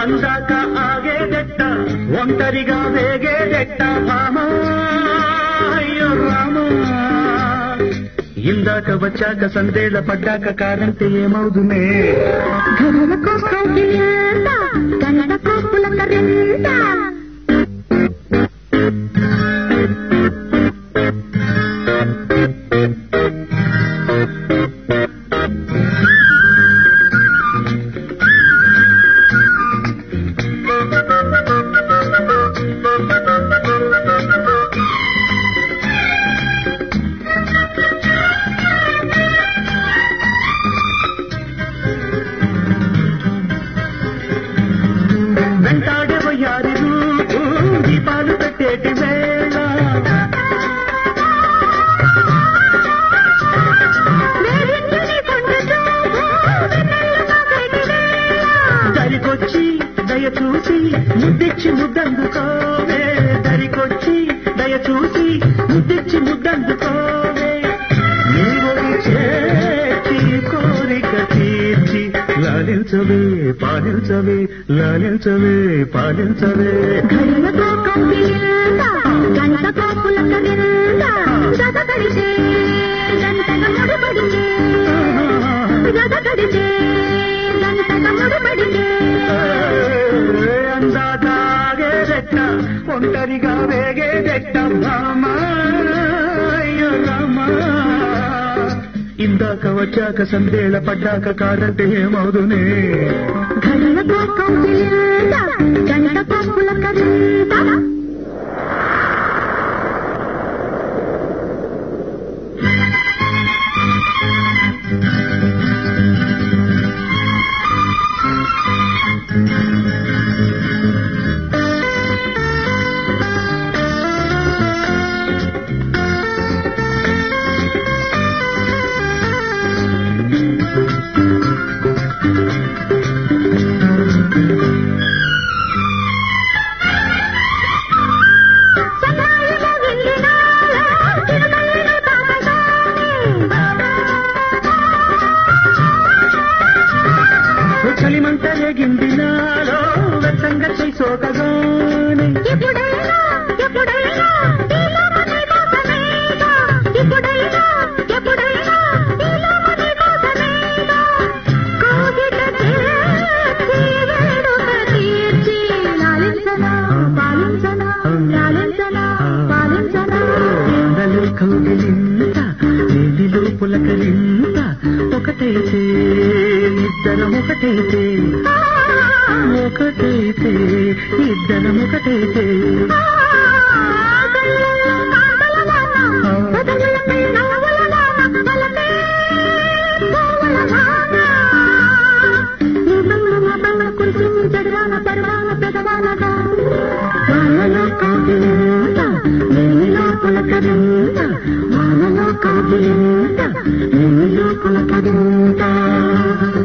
అందాక ఆగేదెట్ట ఒంటరిగా వేగేదెట్ట భామా అయ్యో రామా ఇందాక వచ్చాక సందేళ పడ్డాక కారంటే ఏమవుదునే గరులకు కౌగిలింత గంటకు పులకరింత వెంటాడే వయ్యారి రూపు దీపాలు పెట్టేటి వేళ వేరింటిని కొండ చూపు వెన్నెలగా గడివేళ. దరికొచ్చి దయ చూసి ముద్దిచ్చి ముద్దందుకోవే దరికొచ్చి దయ చూసి ముద్దిచ్చి ముద్దందుకోవే నీవొడి చేర్చి కోరిక తీర్చి లాలించవే పాలించవే లాలించవే పాలించవే గరులకు కౌగిలింత గంటకు పులకరింత జత కడితే గంటగా ముడిపడితే జత కడితే గంటగా ముడిపడితే అందాదాగేదెట్ట ఒంటరిగా వేగేదెట్ట భామా అయ్యో రామా ఇందాక వచ్చాక సందేళ పడ్డాక కాదంటే ఏమవుదునే గరులకు కౌగిలింత గంటకు పులకరింత సన్నాయిలో వెళ్ళినాలో తిరుమలలో తామగానే చలిమంట రేగింది నాలో వెచ్చంగా సోకగానే ఎప్పుడైనా ఎప్పుడైనా నీలోమని కోసమేగా ఎప్పుడైనా ఎప్పుడైనా నీలోమని కోసమేగా కోగిట చేర్చి వేడుక తీర్చి లాలించనా పాలించనా లాలించనా పాలించనా ఎండలు కౌగిలింత వేడిలో పులకరింత ఒకటైతే ఇద్దరం ఒకటైతే ఒకటైతే ఇద్దరం ఒకటైతే పులకరింత